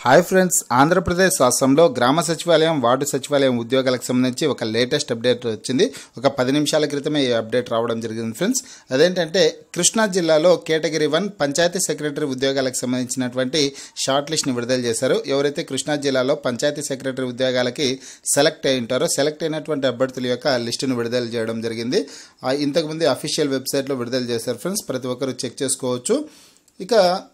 hi friends Andhra Pradesh రాష్ట్రంలో గ్రామ సచివాలయం వార్డు సచివాలయం ఉద్యోగాలకు సంబంధించి ఒక లేటెస్ట్ అప్డేట్ వచ్చింది ఒక పది నిమిషాల క్రితమే ఈ అప్డేట్ రావడం జరిగింది ఫ్రెండ్స్ అదేంటంటే కృష్ణా జిల్లాలో కేటగిరీ వన్ పంచాయతీ సెక్రటరీ ఉద్యోగాలకు సంబంధించినటువంటి షార్ట్ లిస్ట్ని విడుదల చేశారు ఎవరైతే కృష్ణా జిల్లాలో పంచాయతీ సెక్రటరీ ఉద్యోగాలకి సెలెక్ట్ అయి ఉంటారో సెలెక్ట్ అయినటువంటి అభ్యర్థుల యొక్క లిస్టును విడుదల చేయడం జరిగింది ఆ, ఇంతకుముందు అఫీషియల్ వెబ్సైట్లో విడుదల చేశారు ఫ్రెండ్స్ ప్రతి ఒక్కరు చెక్ చేసుకోవచ్చు ఇక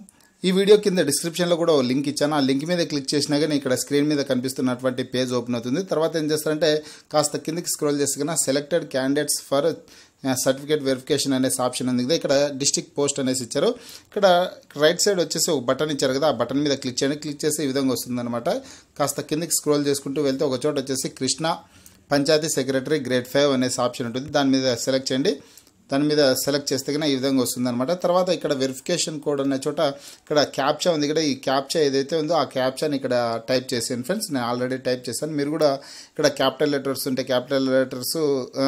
ఈ వీడియో కింద డిస్క్రిప్షన్లో కూడా ఓ లింక్ ఇచ్చాను ఆ లింక్ మీద క్లిక్ చేసినా కానీ ఇక్కడ స్క్రీన్ మీద కనిపిస్తున్నటువంటి పేజ్ ఓపెన్ అవుతుంది తర్వాత ఏం చేస్తారంటే కాస్త కిందకి స్క్రోల్ చేస్తే కన్నా selected candidates for certificate verification అనేసి ఆప్షన్ ఉంది కదా ఇక్కడ డిస్టిక్ పోస్ట్ అనేసి ఇచ్చారు ఇక్కడ రైట్ సైడ్ వచ్చేసి ఒక బటన్ ఇచ్చారు కదా ఆ బటన్ మీద క్లిక్ చేయండి క్లిక్ చేస్తే ఈ విధంగా వస్తుందన్నమాట కాస్త కిందకి స్క్రోల్ చేసుకుంటూ వెళ్తే ఒక చోట వచ్చేసి Krishna panchayat secretary grade five అనేసి ఆప్షన్ ఉంటుంది దాని మీద సెలెక్ట్ చేయండి దాని మీద సెలెక్ట్ చేస్తే కన్నా ఈ విధంగా వస్తుందన్నమాట తర్వాత ఇక్కడ వెరిఫికేషన్ కోడ్ అనే చోట ఇక్కడ క్యాప్చా ఉంది ఇక్కడ ఈ క్యాప్చా ఏదైతే ఉందో ఆ క్యాప్చాని ఇక్కడ టైప్ చేసాను ఫ్రెండ్స్ నేను ఆల్రెడీ టైప్ చేశాను మీరు కూడా ఇక్కడ క్యాపిటల్ లెటర్స్ ఉంటే క్యాపిటల్ లెటర్స్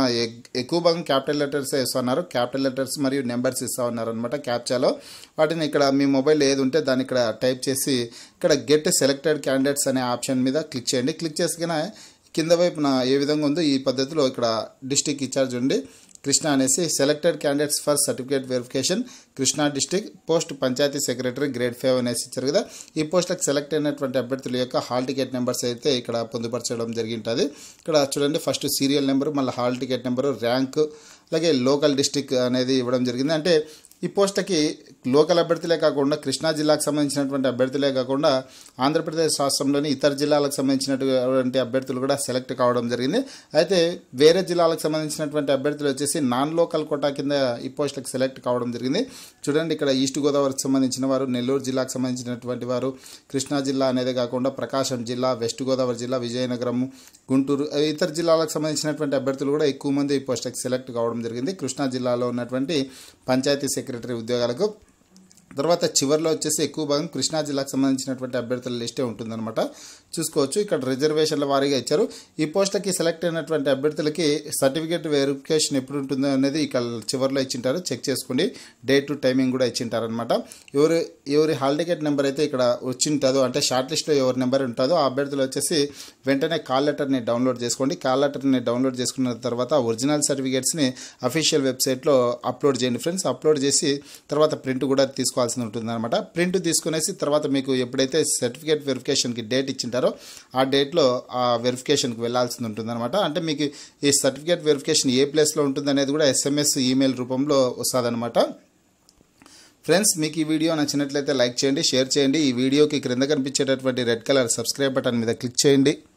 ఎక్కువ భాగం క్యాపిటల్ లెటర్స్ ఇస్తున్నారు క్యాపిటల్ లెటర్స్ మరియు నెంబర్స్ ఇస్తా ఉన్నారు అనమాట క్యాప్చాలో వాటిని ఇక్కడ మీ మొబైల్ ఏది ఉంటే దాన్ని ఇక్కడ టైప్ చేసి ఇక్కడ గెట్ సెలెక్టెడ్ క్యాండిడేట్స్ అనే ఆప్షన్ మీద క్లిక్ చేయండి క్లిక్ చేసి కింద వైపున ఏ విధంగా ఉందో ఈ పద్ధతిలో ఇక్కడ డిస్టిక్ ఇన్ఛార్జ్ ఉండి కృష్ణ అనేసి selected candidates for certificate verification Krishna district post panchayat secretary grade five అనేసి ఇచ్చారు కదా ఈ పోస్టులకు సెలెక్ట్ అయినటువంటి అభ్యర్థుల యొక్క హాల్ టికెట్ నెంబర్స్ అయితే ఇక్కడ పొందుపరచడం జరిగింటుంది ఇక్కడ చూడండి ఫస్ట్ సీరియల్ నెంబర్ మళ్ళీ హాల్ టికెట్ నెంబరు ర్యాంక్ అలాగే లోకల్ డిస్టిక్ అనేది ఇవ్వడం జరిగింది అంటే ఈ పోస్టుకి లోకల్ అభ్యర్థులే కాకుండా కృష్ణా జిల్లాకు సంబంధించినటువంటి అభ్యర్థులే కాకుండా ఆంధ్రప్రదేశ్ రాష్ట్రంలోని ఇతర జిల్లాలకు సంబంధించినటువంటి అభ్యర్థులు కూడా సెలెక్ట్ కావడం జరిగింది అయితే వేరే జిల్లాలకు సంబంధించినటువంటి అభ్యర్థులు వచ్చేసి నాన్ లోకల్ కోటా కింద ఈ పోస్టులకు సెలెక్ట్ కావడం జరిగింది చూడండి ఇక్కడ ఈస్ట్ గోదావరికి సంబంధించిన వారు నెల్లూరు జిల్లాకు సంబంధించినటువంటి వారు కృష్ణా జిల్లా అనేది కాకుండా ప్రకాశం జిల్లా వెస్ట్ గోదావరి జిల్లా విజయనగరం గుంటూరు ఇతర జిల్లాలకు సంబంధించినటువంటి అభ్యర్థులు కూడా ఎక్కువ మంది ఈ పోస్టులకు సెలెక్ట్ కావడం జరిగింది కృష్ణా జిల్లాలో ఉన్నటువంటి పంచాయతీ సెక్రటరీ ఉద్యోగాలకు తర్వాత చివరిలో వచ్చేసి ఎక్కువ భాగం కృష్ణా జిల్లాకు సంబంధించినటువంటి అభ్యర్థుల లిస్టే ఉంటుందన్నమాట చూసుకోవచ్చు ఇక్కడ రిజర్వేషన్ల వారీగా ఇచ్చారు ఈ పోస్టులకి సెలెక్ట్ అయినటువంటి అభ్యర్థులకి సర్టిఫికేట్ వెరిఫికేషన్ ఎప్పుడు ఉంటుందో అనేది ఇక్కడ చివరిలో ఇచ్చింటారు చెక్ చేసుకోండి డేట్ టు టైమింగ్ కూడా ఇచ్చింటారు అనమాట ఎవరు ఎవరి హాల్ టికెట్ నెంబర్ అయితే ఇక్కడ వచ్చింటుందో అంటే షార్ట్ లిస్ట్లో ఎవరి నెంబర్ ఉంటుందో ఆ అభ్యర్థులు వచ్చేసి వెంటనే కాల్ లెటర్ని డౌన్లోడ్ చేసుకోండి కాల్ లెటర్ని డౌన్లోడ్ చేసుకున్న తర్వాత ఒరిజినల్ సర్టిఫికేట్స్ని అఫీషియల్ వెబ్సైట్లో అప్లోడ్ చేయండి ఫ్రెండ్స్ అప్లోడ్ చేసి తర్వాత ప్రింట్ కూడా తీసుకోవాల్సి ఉంటుంది అనమాట ప్రింట్ తీసుకునేసి తర్వాత మీకు ఎప్పుడైతే సర్టిఫికేట్ వెరిఫికేషన్కి డేట్ ఇచ్చింటారో ఆ డేట్లో ఆ వెరిఫికేషన్కి వెళ్ళాల్సి ఉంటుంది అనమాట అంటే మీకు ఈ సర్టిఫికేట్ వెరిఫికేషన్ ఏ ప్లేస్లో ఉంటుంది అనేది కూడా ఎస్ఎంఎస్ ఈమెయిల్ రూపంలో వస్తుందన్నమాట ఫ్రెండ్స్ మీకు ఈ వీడియో నచ్చినట్లయితే లైక్ చేయండి షేర్ చేయండి ఈ వీడియోకి క్రింద కనిపించేటటువంటి రెడ్ కలర్ సబ్స్క్రైబ్ బటన్ మీద క్లిక్ చేయండి